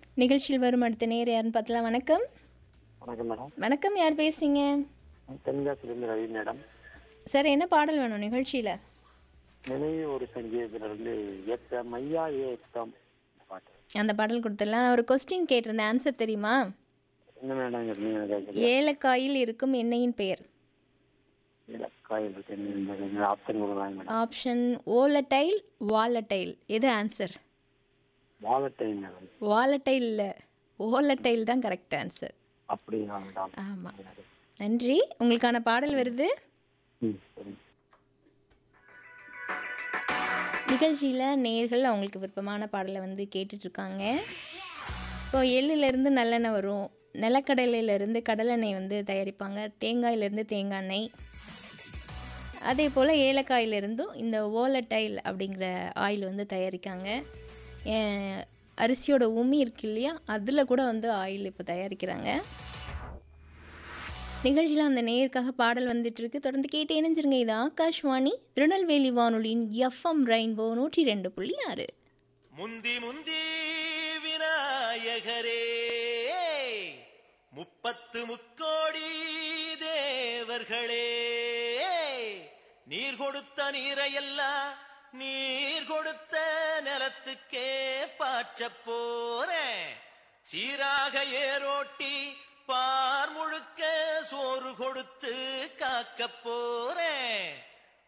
நிகழ்ச்சியில் வரும் அடுத்த நேர் யாருன்னு பார்த்தலாம் வணக்கம் வணக்கம் மேடம் வணக்கம் யார் பேசுறீங்க தென்காசிலிருந்து ரவி மேடம் சார் என்ன பாடல் வேணும் நிகழ்ச்சியில் நினைவு ஒரு சங்கீதத்திலிருந்து ஏத்த மையா ஏத்தம் பாட்டு அந்த பாடல் கொடுத்துடலாம் நான் ஒரு கொஸ்டின் கேட்டிருந்தேன் ஆன்சர் தெரியுமா என்ன மேடம் நீங்க கேட்குறது ஏலக்காயில் இருக்கும் எண்ணெயின் பெயர் காயில் இருக்கு இந்த ஆப்ஷன் கொடுக்கலாம் மேடம் ஆப்ஷன் ஓலடைல் வாலடைல் எது ஆன்சர் வாலட்டைன் மேடம் வாலடைல் இல்லை ஓலடைல் தான் கரெக்ட் ஆன்சர் அப்படிங்களா மேடம் ஆமாம் நன்றி உங்களுக்கான பாடல் வருது ம் சரி நிகழ்ச்சியில் நேர்கள் அவங்களுக்கு விருப்பமான பாடலை வந்து கேட்டுட்ருக்காங்க இப்போ எள்ளுலேருந்து நல்லெண்ணெய் வரும் நிலக்கடலையிலேருந்து கடலெண்ணெய் வந்து தயாரிப்பாங்க தேங்காயிலேருந்து தேங்காய் எண்ணெய் அதே போல் ஏலக்காயிலிருந்தும் இந்த ஓலடைல் அப்படிங்கிற ஆயில் வந்து தயாரிக்காங்க ஏன், அரிசியோட உமி இருக்கு இல்லையா அதில் கூட வந்து ஆயில் இப்போ தயாரிக்கிறாங்க நிகழ்ச்சியில் அந்த நேயருக்காக பாடல் வந்துட்டு இருக்கு தொடர்ந்து கேட்டு இணைஞ்சிருங்க இது ஆகாஷ்வாணி திருநெல்வேலி வானொலியின் எஃப்எம் ரெயின்போ நூற்றி ரெண்டு புள்ளி ஆறு முந்தி முந்தி விநாயகரே முப்பத்து முக்கோடி தேவர்களே நீர் கொடுத்த நீரையெல்லாம் நீர் கொடுத்த நிலத்துக்கே பாய்ச்சப் போறேன் சீராக ஏரோட்டி பார் முழுக்க சோறு கொடுத்து காக்கப் போறேன்